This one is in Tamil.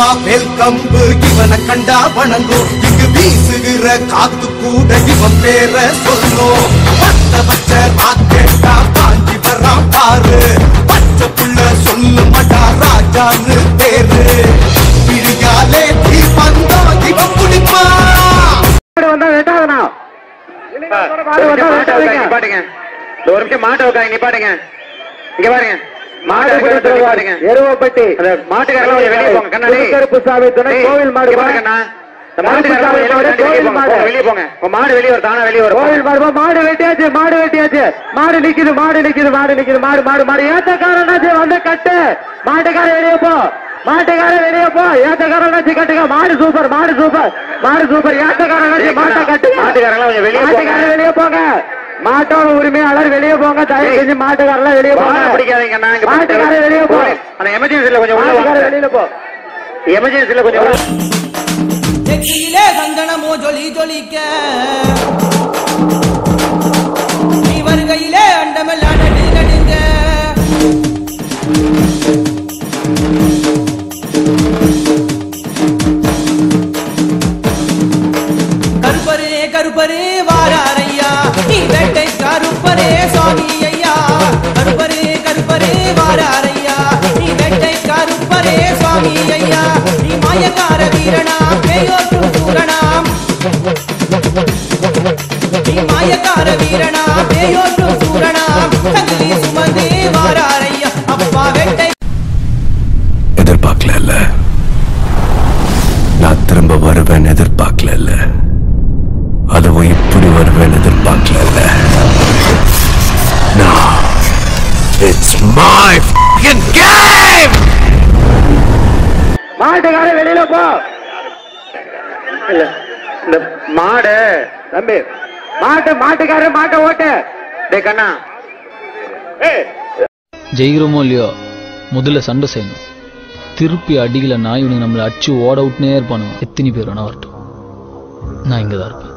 அம்மா மேல் கம்பு இவனை கண்டா வணங்கும் இங்கு வீசுகிற காத்து கூட இவன் பேர சொல்லும் பத்த பச்சை ராக்கெட்டா பாஞ்சி வரான் பாரு பச்சை புள்ள சொல்லு மடா ராஜான்னு பேரு பிரியாலே தீ வந்தா இவன் குடிப்பான் மாடு வந்தா வெட்டாதனா மாடு வந்தா வெட்டாதீங்க நிப்பாட்டுங்க இந்த ஒரு நிமிஷம் மாட்டை உட்காந்து நிப்பாட்டுங்க இங்க பாருங்க மாடு இருக்கிறத நிப்பாட்டுங்க எருவப்பட்டி அந்த மாட்டுக்காரங்க கொஞ்சம் வெளியே போங்க கண்ணாடி கருப்பு சாமி துணை ஏய், கோவில் மாடு இங்க பாருங்க அண்ணா. இந்த மாட்டுக்காரங்க கொஞ்சம் வெளியே வந்து வெளியே போங்க. போங்க, வெளியே போங்க உங்க மாடு வெளியே வரும் தானா வெளியே வரும் கோவில் மாடு மாடு வெட்டியாச்சு மாடு வெட்டியாச்சு மாடு நிக்குது மாடு நிக்குது மாடு நிக்குது மாடு மாடு மாடு ஏத்தக்காரனாச்சு வந்து கட்டு மாட்டுக்கார வெளியே போ மாட்டுக்கார வெளியே போ ஏத்தக்காரனாச்சு கட்டுங்க மாடு சூப்பர் மாடு சூப்பர் மாடு சூப்பர் ஏத்தக்காரனாச்சு மாட்டை கட்டுங்க மாட்டுக்காரங்களாம் கொஞ்சம் வெளியே போங்க. மாட்டுக்கார வெளியே போங்க மாட்டோட உரிமையாளர் வெளியே போங்க தயவு செஞ்சு மாட்டுக்காரெல்லாம் வெளியே வாழை போங்க பிடிக்காதீங்க அண்ணா. இங்க மாட்டுக்கார வெளியே போ அந்த எமர்ஜென்சில கொஞ்சம் உள்ள மாட்டுக்கார வாங்க வெளியில போ எமர்ஜென்சில கொஞ்சம் உள்ள நெற்றியிலே சந்தனமோ ஜொலி ஜொலிக்க நீ வருகையிலே அண்டமெல்லாம் நடு நடுங்க கருப்பரே கருப்பரே வாராரையா நீ வேட்டை கருப்பரே சுவாமி ஐயா கருப்பரே கருப்பரே வாராரையா நீ வேட்டை கருப்பரே சுவாமி ஐயா நீ மாயக்கார வீரனாம் பேயோற்றும் சூரனாம் நீ மாயக்கார வீரனாம் பேயோற்றும் சூரனாம் தங்கிலி சுமந்தே வாராரையா அப்பா வேட்டை எதிர்பார்க்கல இல்ல நான் திரும்ப வருவேன் எதிர்பார்க்கல இல்ல அதுவும் இப்படி வருவேன் எதிர்பார்க்கல இல்ல இட்ஸ் மை கேம் மாட்டுக்கார வெளியில போ இல்ல இந்த மாடு தம்பி மாட்டு மாட்டுக்கார மாட்டை ஓட்டு டேய் கண்ணா ஜெயிக்கிறோமோ இல்லையோ முதல்ல சண்டை செய்யணும் திருப்பி அடிக்கலைன்னா இவனுக்கு நம்மளை அடிச்சு ஓட விட்டுனே இருப்பானுங்க எத்தனை பேர் வேணா வரட்டும் நான் இங்கே தான் இருப்பேன்